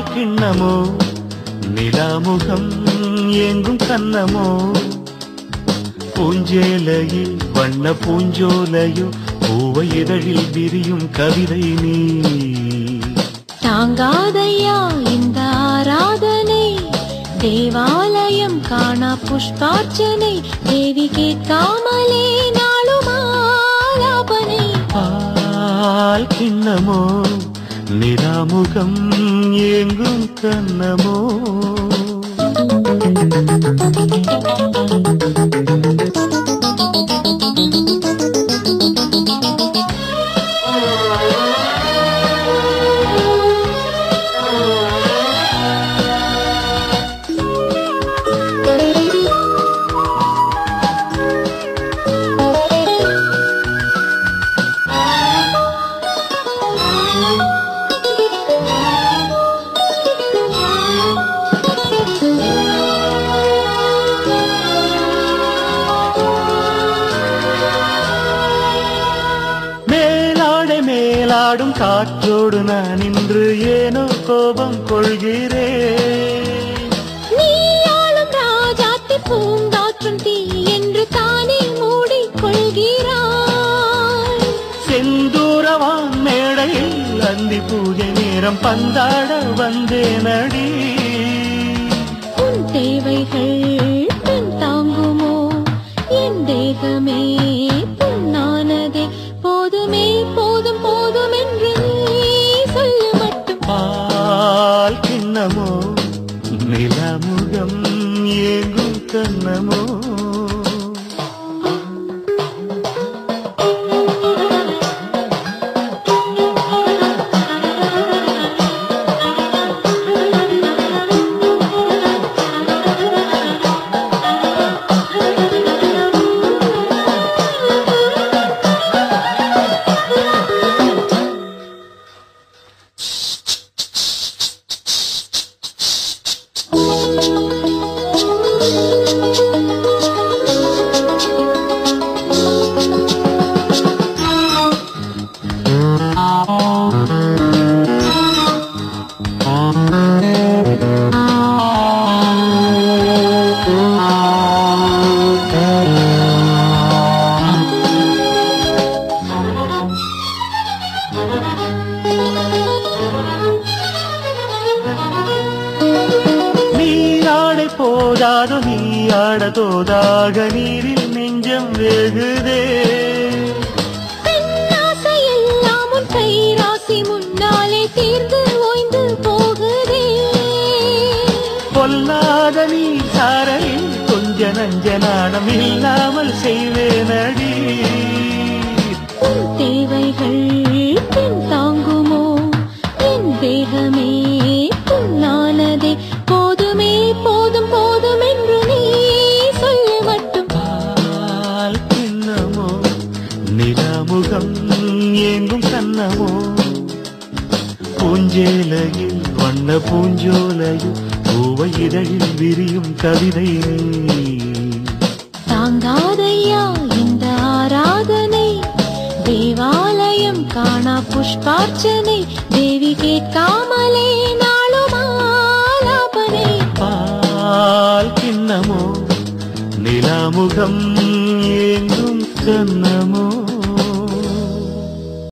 கிண்ணமோ நிலாமுகம் எங்கும் கண்ணமோ பூஞ்சேலையில் வண்ண பூஞ்சோலையோ பூவை இதழில் விரியும் கவிதை நீ தாங்காதையா இந்த ஆராதனை தேவாலயம் காணா புஷ்பார்ச்சனை தேவி கேட்காமலே நாளும் ஆலாபனை பால் கிண்ணமோ நிலாமுகம் எங்கும் கண்ணமோ மேலாடை மேலாடும் காற்றோடு நான் இன்று ஏனோ கோபம் கொள்கிறேன் நீ ஆளும் ராஜாத்தி பூங்காற்றும் தீ என்று தானே மூடிக்கொள்கிறாய் செந்தூரவான் மேடையில் அந்தி பூஜை நேரம் பந்தாட வந்தேனடி உன் தேவைகள் பின் தாங்குமோ என் தேகமே புண்ணானதே போதுமே போதும் போதும் என்று நீ சொல்ல மட்டும் பால் கிண்ணமோ நிலமுகம் ஏங்கும் கண்ணமோ நீராடை போதாதோ நீ ஆட தோதாக நீரில் நெஞ்சம் வேகுதே பெண்ணாசை எல்லாம் உன் கைராசி முன்னாலே தீர்ந்து ஓய்ந்து போகுதே பொல்லாத நீ சாரையில் கொஞ்ச நஞ்ச நாணம் இல்லாமல் செய்வேனடி உன் தேவைகள் பின் தாங்குமோ என் தேகமே புண்ணானதே போதுமே போதும் போதும் என்று நீ சொல்ல மட்டும் பால் கிண்ணமோ நிலாமுகம் எங்கும் கண்ணமோ பூஞ்சேலையில் வண்ண பூஞ்சோலையில் பூவை இதழில் விரியும் கவிதை நீ தாங்காதையா இந்த ஆராதனை தேவாலயம் காணா புஷ்பார்ச்சனை தேவி கேட்காமலே நாளும் ஆலாபனை பால் கிண்ணமோ நிலாமுகம் எங்கும் கண்ணமோ